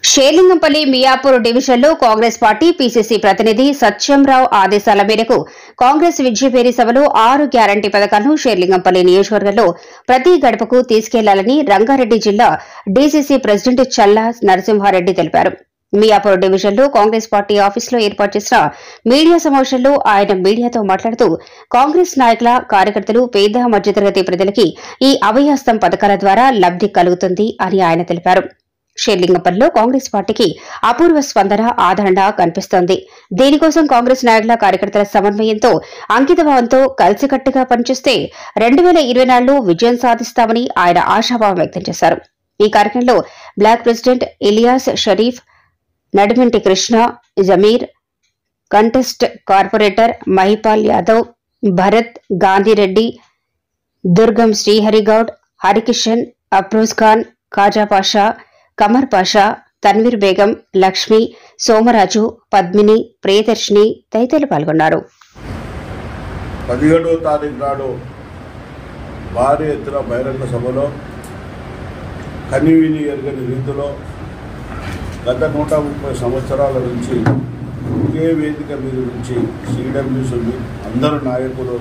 షేర్లింగంపల్లి మియాపూర్ డివిజన్లో Congress party PCC ప్రతినిధి సత్యంరావు ఆదేశాల మేరకు కాంగ్రెస్ విజయపేరి సభలో ఆరు గ్యారంటీ పథకాలను షేర్లింగంపల్లి నియోజకవర్గంలో ప్రతి గడపకు తీసుకెళ్లాలని రంగారెడ్డి జిల్లా డీసీసీ ప్రెసిడెంట్ చల్లా నరసింహారెడ్డి తెలిపారు మియాపూర్ డివిజన్లో కాంగ్రెస్ పార్టీ ఆఫీసులో ఏర్పాటు చేసిన మీడియా సమావేశంలో ఆయన మీడియాతో మాట్లాడుతూ కాంగ్రెస్ నాయకుల కార్యకర్తలు పేద మధ్యతరగతి ప్రజలకి ఈ అభయహస్తం పథకాల ద్వారా లబ్ది కలుగుతుంది అని ఆయన తెలిపారు షేర్లింగంపల్లిలో కాంగ్రెస్ పార్టీకి అపూర్వ స్పందన ఆదరణ కనిపిస్తోంది దీనికోసం కాంగ్రెస్ నాయకుల కార్యకర్తల సమన్వయంతో అంకితభావంతో కలిసికట్టుగా పనిచేస్తే రెండు వేల ఇరవై నాలుగులో విజయం సాధిస్తామని ఆయన ఆశాభావం వ్యక్తం చేశారు ఈ కార్యక్రమంలో block president Ilyas Sharif Nadiminti Krishna Jameer contest corporator Mahipal Yadav Bharat Gandhi Reddy Durgam Srihari Goud Harikishan Afroz Khan Khaja Pasha Qamar Pasha Tanveer Begum Lakshmi Somaraju Padmini Priyadarshini తదితరులు పాల్గొన్నారు పదిహేడవ తారీఖు నాడు భారీ ఎత్తున బహిరంగ సభలో కనివిని ఎరగని రీతిలో గత నూట ముప్పై సంవత్సరాల నుంచి ఒకే వేదిక మీద నుంచి సిడబ్ల్యూసీ అందరు నాయకులు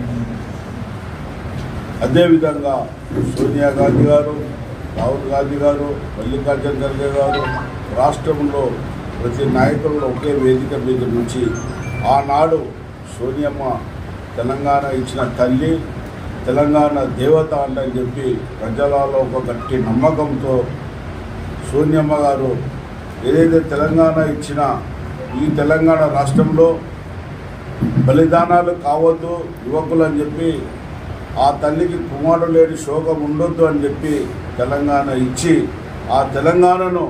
అదేవిధంగా సోనియా గాంధీ గారు రాహుల్ గాంధీ గారు మల్లికార్జున ఖర్గే గారు రాష్ట్రంలో ప్రతి నాయకులు ఒకే వేదిక మీద నుంచి ఆనాడు సోనియమ్మ తెలంగాణ ఇచ్చిన తల్లి తెలంగాణ దేవత అంటని చెప్పి ప్రజలలో ఒక గట్టి నమ్మకంతో సోనియమ్మ గారు ఏదైతే తెలంగాణ ఇచ్చిన ఈ తెలంగాణ రాష్ట్రంలో బలిదానాలు కావద్దు యువకులు అని చెప్పి ఆ తల్లికి కుమారుడు లేని శోకం ఉండొద్దు అని చెప్పి తెలంగాణ ఇచ్చి ఆ తెలంగాణను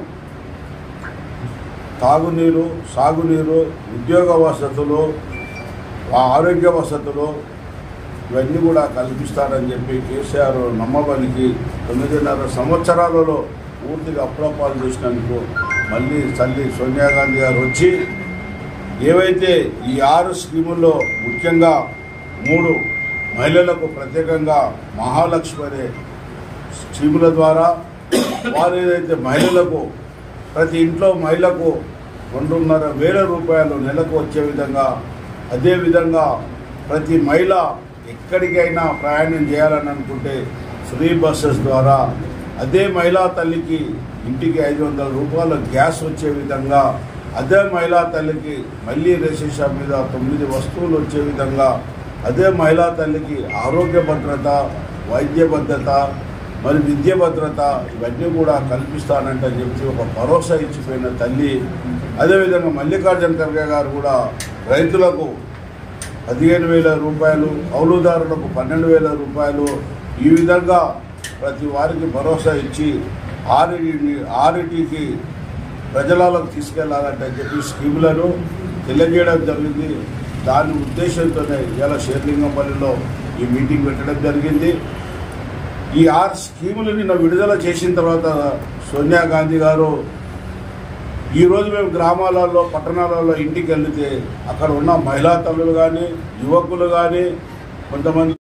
తాగునీరు సాగునీరు ఉద్యోగ వసతులు ఆ ఆరోగ్య వసతులు ఇవన్నీ కూడా కల్పిస్తారని చెప్పి కేసీఆర్ నమ్మబలికి తొమ్మిదిన్నర సంవత్సరాలలో పూర్తిగా అప్రపాలు చేసినందుకు మళ్ళీ తల్లి సోనియా గాంధీ గారు వచ్చి ఏవైతే ఈ ఆరు స్కీముల్లో ముఖ్యంగా మూడు మహిళలకు ప్రత్యేకంగా మహాలక్ష్మి అనే స్కీముల ద్వారా వారు ఏదైతే మహిళలకు ప్రతి ఇంట్లో మహిళకు రెండున్నర వేల రూపాయలు నెలకు వచ్చే విధంగా అదేవిధంగా ప్రతి మహిళ ఎక్కడికైనా ప్రయాణం చేయాలని అనుకుంటే ఫ్రీ బస్సెస్ ద్వారా అదే మహిళా తల్లికి ఇంటికి ఐదు వందల రూపాయల గ్యాస్ వచ్చే విధంగా అదే మహిళా తల్లికి మళ్ళీ రేషన్ షాప్ మీద తొమ్మిది వస్తువులు వచ్చే విధంగా అదే మహిళా తల్లికి ఆరోగ్య భద్రత వైద్య భద్రత మరి విద్య భద్రత ఇవన్నీ కూడా కల్పిస్తానంటే చెప్పి ఒక భరోసా ఇచ్చిపోయిన తల్లి అదేవిధంగా మల్లికార్జున ఖర్గే గారు కూడా రైతులకు పదిహేను వేల రూపాయలు కౌలుదారులకు పన్నెండు వేల రూపాయలు ఈ విధంగా ప్రతి వారికి భరోసా ఇచ్చి ఆర్ఈడి ఆర్ఈటీకి ప్రజలకు తీసుకెళ్లాలంటే చెప్పి స్కీములను తెలియజేయడం జరిగింది దాని ఉద్దేశంతోనే ఇవాళ షేర్లింగంపల్లిలో ఈ మీటింగ్ పెట్టడం జరిగింది ఈ ఆరు స్కీములు నిన్న విడుదల చేసిన తర్వాత సోనియా గాంధీ గారు ఈరోజు మేము గ్రామాలలో పట్టణాలలో ఇంటికి వెళ్తే అక్కడ ఉన్న మహిళా తల్లులు కానీ యువకులు కానీ కొంతమంది